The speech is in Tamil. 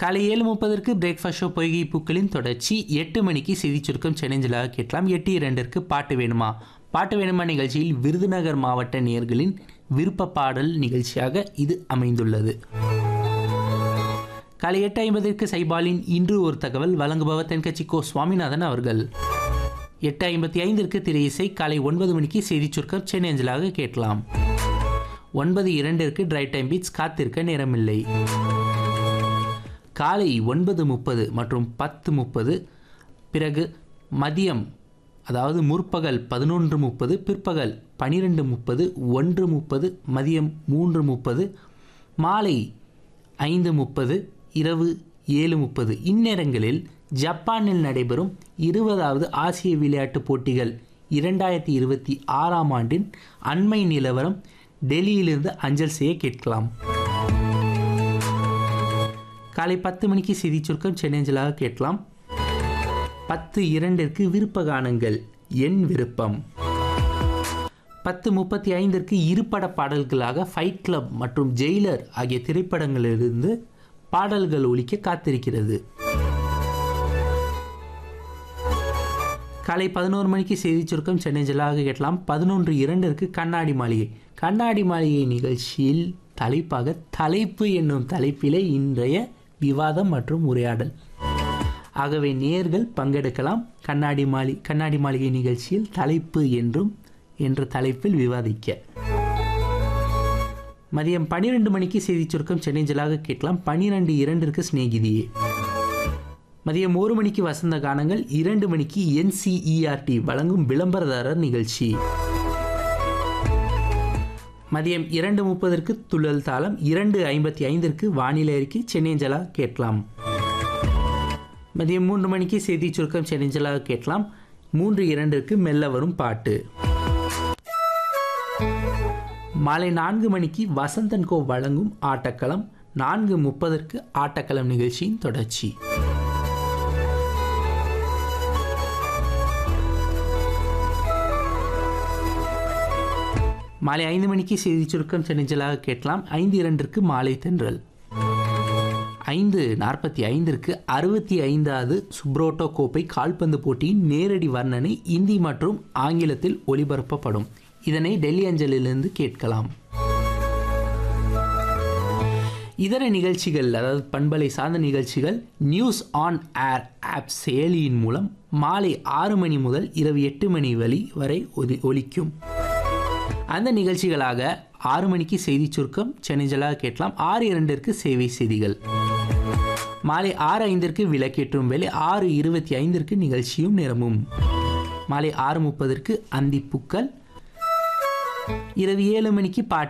காலை ஏழு முப்பதற்கு பிரேக்ஃபாஸ்ட் ஷோ பொய்கை பூக்களின் தொடர்ச்சி எட்டு மணிக்கு செய்தி சுருக்கம் சென்னைஞ்சலாக கேட்கலாம் எட்டு இரண்டிற்கு பாட்டு வேணுமா பாட்டு வேணுமா நிகழ்ச்சியில் விருதுநகர் மாவட்ட நேயர்களின் விருப்ப பாடல் நிகழ்ச்சியாக இது அமைந்துள்ளது காலை எட்டு ஐம்பதற்கு சைபாலின் இன்று ஒரு தகவல் வழங்குபவர் தென்கட்சி கோ சுவாமிநாதன் அவர்கள் எட்டு ஐம்பத்தி ஐந்திற்கு திரை இசை காலை ஒன்பது மணிக்கு செய்தி சுருக்கம் சென்னை அஞ்சலாக கேட்கலாம் ஒன்பது இரண்டிற்கு ட்ரை டைம் பீட்ஸ் காத்திருக்க நேரமில்லை காலை ஒன்பது முப்பது மற்றும் பத்து முப்பது பிறகு மதியம் அதாவது முற்பகல் பதினொன்று முப்பது பிற்பகல் பனிரெண்டு முப்பது ஒன்று முப்பது மதியம் மூன்று முப்பது மாலை ஐந்து முப்பது இரவு ஏழு முப்பது இந்நேரங்களில் ஜப்பானில் நடைபெறும் இருபதாவது ஆசிய விளையாட்டுப் போட்டிகள் இரண்டாயிரத்தி இருபத்தி ஆறாம் ஆண்டின் அண்மை நிலவரம் டெல்லியிலிருந்து அஞ்சல் செய்ய கேட்கலாம் காலை பத்து மணிக்கு செய்தி சுருக்கம் சென்னஞ்சலாக கேட்கலாம் பத்து இரண்டிற்கு விருப்ப கானங்கள் என் விருப்பம் பத்து முப்பத்தி ஐந்திற்கு இருபட பாடல்களாக ஃபைட் கிளப் மற்றும் ஜெயிலர் ஆகிய திரைப்படங்களிலிருந்து பாடல்கள் ஒலிக்க காத்திருக்கிறது காலை பதினோரு மணிக்கு செய்தி சுருக்கம் சென்னை ஜலாக கேட்கலாம் பதினொன்று இரண்டிற்கு கண்ணாடி மாளிகை கண்ணாடி மாளிகை நிகழ்ச்சியில் தலைப்பாக தலைப்பு என்னும் தலைப்பிலே இன்றைய விவாதம் மற்றும் உரையாடல் ஆகவே நேர்கள் பங்கெடுக்கலாம் கண்ணாடி மாளி கண்ணாடி மாளிகை நிகழ்ச்சியில் தலைப்பு என்றும் என்ற தலைப்பில் விவாதிக்க மதியம் பன்னிரெண்டு மணிக்கு செய்தி சுருக்கம் சென்னை ஜலாக கேட்கலாம் பன்னிரெண்டு இரண்டிற்கு சிநேகிதியே மதியம் ஒரு மணிக்கு வசந்த கானங்கள் இரண்டு மணிக்கு என்சிஇஆர்டி வழங்கும் விளம்பரதாரர் நிகழ்ச்சி மதியம் இரண்டு முப்பதற்கு துள்ளல் தாளம் இரண்டு ஐம்பத்தி ஐந்திற்கு வானிலை அறிக்கை சென்னைஞ்சலா கேட்கலாம் மதியம் மூன்று மணிக்கு செய்தி சுருக்கம் சென்னைஞ்சலாக கேட்கலாம் மூன்று இரண்டிற்கு மெல்ல வரும் பாட்டு மாலை நான்கு மணிக்கு வசந்தன் கோ வழங்கும் ஆட்டக்களம் நான்கு முப்பதற்கு ஆட்டக்களம் நிகழ்ச்சியின் தொடர்ச்சி மாலை ஐந்து மணிக்கு செய்தி சுருக்கம் சென்னிச்சலாக கேட்கலாம் ஐந்து இரண்டிற்கு மாலை தென்றல் ஐந்து நாற்பத்தி ஐந்திற்கு அறுபத்தி ஐந்தாவது சுப்ரோட்டோ கோப்பை கால்பந்து போட்டியின் நேரடி வர்ணனை இந்தி மற்றும் ஆங்கிலத்தில் ஒளிபரப்பப்படும் இதனை டெல்லி அஞ்சலிலிருந்து கேட்கலாம் இதர நிகழ்ச்சிகள் அதாவது பண்பலை சார்ந்த நிகழ்ச்சிகள் நியூஸ் ஆன் ஏர் ஆப் செயலியின் மூலம் மாலை ஆறு மணி முதல் இரவு எட்டு மணி வழி வரை ஒலி ஒலிக்கும் அந்த நிகழ்ச்சிகளாக ஆறு மணிக்கு செய்தி சுருக்கம் சென்னைஜலாக கேட்கலாம் ஆறு இரண்டிற்கு சேவை செய்திகள் மாலை ஆறு ஐந்திற்கு விளக்கேற்றும் வேலை ஆறு இருபத்தி ஐந்திற்கு நிகழ்ச்சியும் நிறமும் மாலை ஆறு முப்பதற்கு அந்திப்புக்கள் இரவு ஏழு மணிக்கு பாட்டு